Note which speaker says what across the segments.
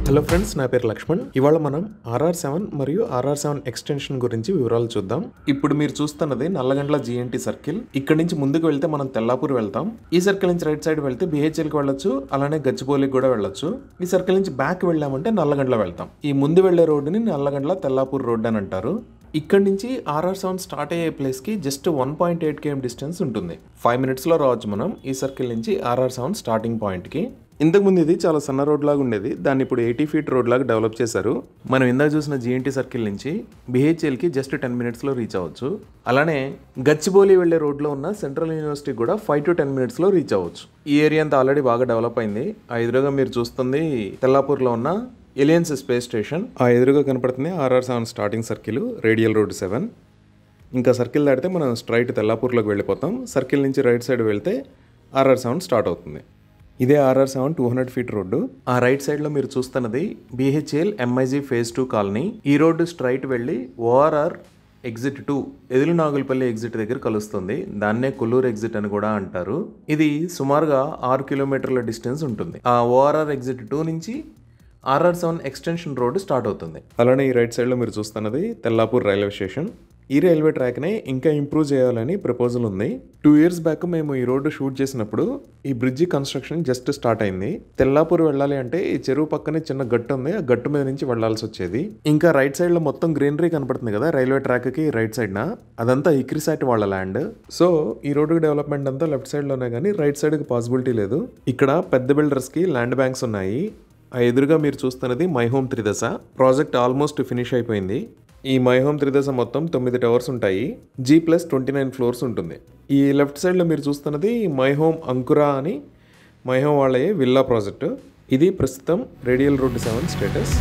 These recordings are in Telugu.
Speaker 1: హలో ఫ్రెండ్స్ నా పేరు లక్ష్మణ్ ఇవాళ మనం ఆర్ఆర్ సెవెన్ మరియు ఆర్ఆర్ సెవెన్ ఎక్స్టెన్షన్ గురించి వివరాలు చూద్దాం ఇప్పుడు మీరు చూస్తున్నది నల్లగండ్ల జిఎన్టీ సర్కిల్ ఇక్కడ నుంచి ముందుకు వెళ్తే మనం తెల్లాపూర్ వెళ్తాం ఈ సర్కిల్ నుంచి రైట్ సైడ్ వెళ్తే బిహెచ్ఎల్కి వెళ్ళొచ్చు అలానే గచ్చిబౌలికి కూడా వెళ్ళొచ్చు ఈ సర్కిల్ నుంచి బ్యాక్ వెళ్ళామంటే నల్లగండ్ల వెళ్తాం ఈ ముందు వెళ్లే రోడ్డుని నల్లగండ్ల తెల్లాపూర్ రోడ్ అని అంటారు ఇక్కడ నుంచి ఆర్ఆర్ సెవెన్ స్టార్ట్ అయ్యే ప్లేస్కి just one point eight km distance ఉంటుంది ఫైవ్ మినిట్స్లో రావచ్చు మనం ఈ సర్కిల్ నుంచి ఆర్ఆర్ సెవెన్ స్టార్టింగ్ పాయింట్కి ఇంతకుముందు ఇది చాలా సన్న రోడ్ లాగా ఉండేది దాన్ని ఇప్పుడు ఎయిటీ ఫీట్ రోడ్ లాగా డెవలప్ చేశారు మనం ఇందాక చూసిన జిఎన్టీ సర్కిల్ నుంచి బిహెచ్ఎల్కి జస్ట్ టెన్ మినిట్స్లో రీచ్ అవ్వచ్చు అలానే గచ్చిబౌలి వెళ్లే రోడ్లో ఉన్న సెంట్రల్ యూనివర్సిటీ కూడా ఫైవ్ టు టెన్ మినిట్స్లో రీచ్ అవ్వచ్చు ఈ ఏరియా అంతా ఆల్రెడీ బాగా డెవలప్ అయింది ఆ ఎదురుగా మీరు చూస్తుంది తెల్లాపూర్లో ఉన్న ఎలియన్స్ స్పేస్ స్టేషన్ ఆ ఎదురుగా కనపడుతుంది RR seven starting circle radial road seven ఇంకా సర్కిల్ దాటితే మనం స్ట్రైట్ తెల్లాపూర్లోకి వెళ్ళిపోతాం సర్కిల్ నుంచి రైట్ సైడ్ వెళ్తే ఆర్ఆర్ సెవెన్ స్టార్ట్ అవుతుంది ఇదే RR seven two hundred feet road ఆ రైట్ సైడ్లో మీరు చూస్తున్నది BHEL MIG phase two colony ఈ రోడ్డు స్ట్రైట్ వెళ్ళి ఓఆర్ఆర్ ఎగ్జిట్ టూ ఎదురు నాగులపల్లి ఎగ్జిట్ దగ్గర కలుస్తుంది దాన్నే కొల్లూరు ఎగ్జిట్ అని కూడా అంటారు ఇది సుమారుగా ఆరు కిలోమీటర్ల డిస్టెన్స్ ఉంటుంది ఆ ఓఆర్ఆర్ ఎగ్జిట్ టూ నుంచి RR seven extension road start అవుతుంది అలానే ఈ రైట్ సైడ్లో మీరు చూస్తున్నది తెల్లాపూర్ రైల్వే స్టేషన్ ఈ రైల్వే ట్రాక్ని ఇంకా ఇంప్రూవ్ చేయాలని ప్రపోజల్ ఉంది టూ ఇయర్స్ బ్యాక్ మేము ఈ రోడ్డు షూట్ చేసినప్పుడు ఈ బ్రిడ్జి కన్స్ట్రక్షన్ జస్ట్ స్టార్ట్ అయింది తెల్లాపూర్ వెళ్ళాలి అంటే ఈ చెరువు పక్కనే చిన్న గట్టు ఉంది ఆ గట్టు మీద నుంచి వెళ్లాల్సి వచ్చేది ఇంకా రైట్ సైడ్ లో మొత్తం గ్రీనరీ కనపడుతుంది కదా రైల్వే ట్రాక్ కి రైట్ సైడ్ న అదంతా ఇక్రిసాట్ వాళ్ళ ల్యాండ్ సో ఈ రోడ్డు డెవలప్మెంట్ అంతా లెఫ్ట్ సైడ్ లోనే కానీ రైట్ సైడ్ కి పాసిబిలిటీ లేదు ఇక్కడ పెద్ద బిల్డర్స్ కి ల్యాండ్ బ్యాంక్స్ ఉన్నాయి ఆ ఎదురుగా మీరు చూస్తున్నది My Home Tridasa project almost finish అయిపోయింది ఈ మై హోమ్ త్రిదశ మొత్తం తొమ్మిది టవర్స్ ఉంటాయి G plus twenty nine floors ఉంటుంది ఈ లెఫ్ట్ సైడ్లో మీరు చూస్తున్నది మై హోమ్ అంకురా అని మై హోమ్ వాళ్ళే విల్లా ప్రాజెక్టు ఇది ప్రస్తుతం రేడియల్ రోడ్ సెవెన్ స్టేటస్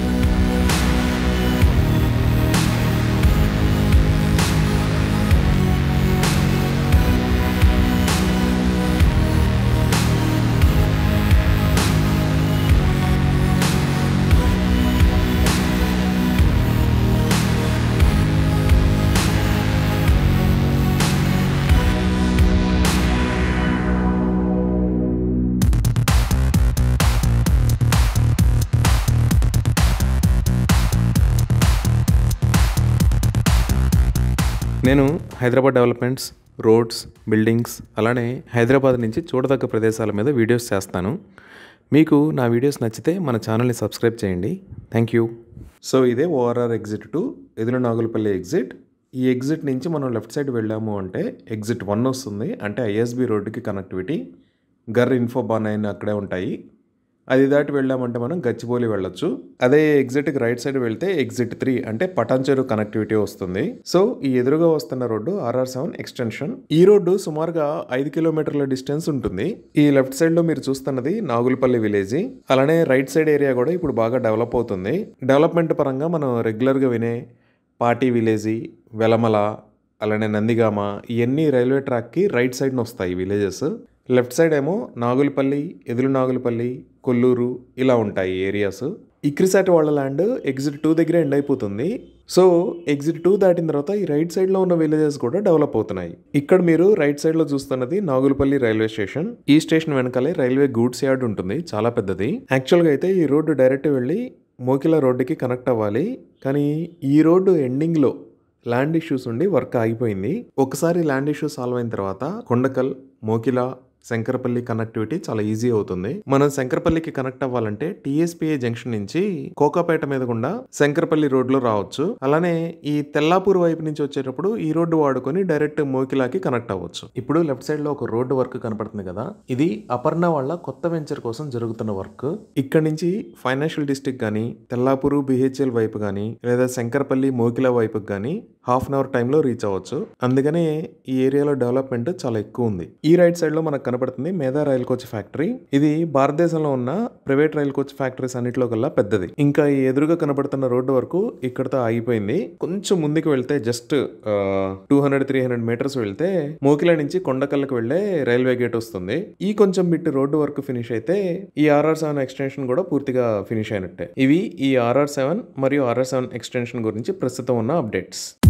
Speaker 1: నేను హైదరాబాద్ డెవలప్మెంట్స్ రోడ్స్ బిల్డింగ్స్ అలానే హైదరాబాద్ నుంచి చూడదగ్గ ప్రదేశాల మీద వీడియోస్ చేస్తాను మీకు నా వీడియోస్ నచ్చితే మన ఛానల్ని సబ్స్క్రైబ్ చేయండి థ్యాంక్ యూ సో ఇదే ఓఆర్ఆర్ ఎగ్జిట్ టు ఎదురు నాగులపల్లి ఎగ్జిట్ ఈ ఎగ్జిట్ నుంచి మనం లెఫ్ట్ సైడ్ వెళ్ళాము అంటే ఎగ్జిట్ వన్ వస్తుంది అంటే ఐఎస్బి రోడ్డుకి కనెక్టివిటీ గర్ ఇన్ఫో బాన్ అయిన అక్కడే ఉంటాయి అది దాటి వెళ్ళామంటే మనం గచ్చిబౌలి వెళ్ళొచ్చు అదే ఎగ్జిట్కి రైట్ సైడ్ వెళ్తే ఎగ్జిట్ త్రీ అంటే పటాన్చెరు కనెక్టివిటీ వస్తుంది సో ఈ ఎదురుగా వస్తున్న రోడ్డు ఆర్ఆర్ సెవెన్ ఎక్స్టెన్షన్ ఈ రోడ్డు సుమారుగా ఐదు కిలోమీటర్ల డిస్టెన్స్ ఉంటుంది ఈ లెఫ్ట్ సైడ్ లో మీరు చూస్తున్నది నాగులపల్లి విలేజ్ అలానే రైట్ సైడ్ ఏరియా కూడా ఇప్పుడు బాగా డెవలప్ అవుతుంది డెవలప్మెంట్ పరంగా మనం రెగ్యులర్గా వినే పార్టీ విలేజీ వెలమల అలానే నందిగామ ఇవన్నీ రైల్వే ట్రాక్కి రైట్ సైడ్న వస్తాయి విలేజెస్ లెఫ్ట్ సైడ్ ఏమో నాగులపల్లి ఎదురు నాగులపల్లి కొల్లూరు ఇలా ఉంటాయి ఏరియాస్ ఇక్రిసాట్ వాళ్ళ ల్యాండ్ ఎగ్జిట్ టూ దగ్గర ఎండ్ అయిపోతుంది సో ఎగ్జిట్ టూ దాటిన తర్వాత ఈ రైట్ సైడ్లో ఉన్న విలేజెస్ కూడా డెవలప్ అవుతున్నాయి ఇక్కడ మీరు రైట్ సైడ్లో చూస్తున్నది నాగులపల్లి రైల్వే స్టేషన్ ఈ స్టేషన్ వెనకాలే రైల్వే గూడ్స్ యార్డ్ ఉంటుంది చాలా పెద్దది యాక్చువల్గా అయితే ఈ రోడ్డు డైరెక్ట్ వెళ్ళి మోకిలా రోడ్డుకి కనెక్ట్ అవ్వాలి కానీ ఈ రోడ్డు ఎండింగ్లో ల్యాండ్ ఇష్యూస్ ఉండి వర్క్ ఆగిపోయింది ఒకసారి ల్యాండ్ ఇష్యూస్ సాల్వ్ అయిన తర్వాత కొండకల్ మోకిలా శంకరపల్లి కనెక్టివిటీ చాలా ఈజీ అవుతుంది మనం శంకరపల్లికి కనెక్ట్ అవ్వాలంటే టీఎస్పీఏ జంక్షన్ నుంచి కోకాపేట మీద గుండా శంకరపల్లి రోడ్లో రావచ్చు అలానే ఈ తెల్లాపూర్ వైపు నుంచి వచ్చేటప్పుడు ఈ రోడ్డు వాడుకొని డైరెక్ట్ మోకిలాకి కనెక్ట్ అవ్వచ్చు ఇప్పుడు లెఫ్ట్ సైడ్ లో ఒక రోడ్డు వర్క్ కనపడుతుంది కదా ఇది అపర్ణ వాళ్ళ కొత్త వెంచర్ కోసం జరుగుతున్న వర్క్ ఇక్కడ నుంచి ఫైనాన్షియల్ డిస్ట్రిక్ట్ కానీ తెల్లాపూరు బిహెచ్ఎల్ వైపు కానీ లేదా శంకరపల్లి మోకిలా వైపుకి కానీ హాఫ్ అన్ అవర్ టైంలో రీచ్ అవ్వచ్చు అందుకనే ఈ ఏరియాలో డెవలప్మెంట్ చాలా ఎక్కువ ఉంది ఈ రైట్ సైడ్ లో మనకు కనపడుతుంది మేధా రైల్ కోచ్ ఫ్యాక్టరీ ఇది భారతదేశంలో ఉన్న ప్రైవేట్ రైల్ కోచ్ ఫ్యాక్టరీస్ అన్నిటిలో కల్లా పెద్దది ఇంకా ఈ ఎదురుగా కనపడుతున్న రోడ్డు వరకు ఇక్కడతో ఆగిపోయింది కొంచెం ముందుకు వెళ్తే just two hundred three hundred meters వెళ్తే మోకిలా నుంచి కొండకల్లకు వెళ్లే రైల్వే గేట్ వస్తుంది ఈ కొంచెం బిట్ రోడ్డు వర్క్ ఫినిష్ అయితే ఈ ఆర్ఆర్ సెవెన్ ఎక్స్టెన్షన్ కూడా పూర్తిగా ఫినిష్ అయినట్టే ఇవి ఈ ఆర్ఆర్ సెవెన్ మరియు ఆర్ఆర్ సెవెన్ ఎక్స్టెన్షన్ గురించి ప్రస్తుతం ఉన్న అప్డేట్స్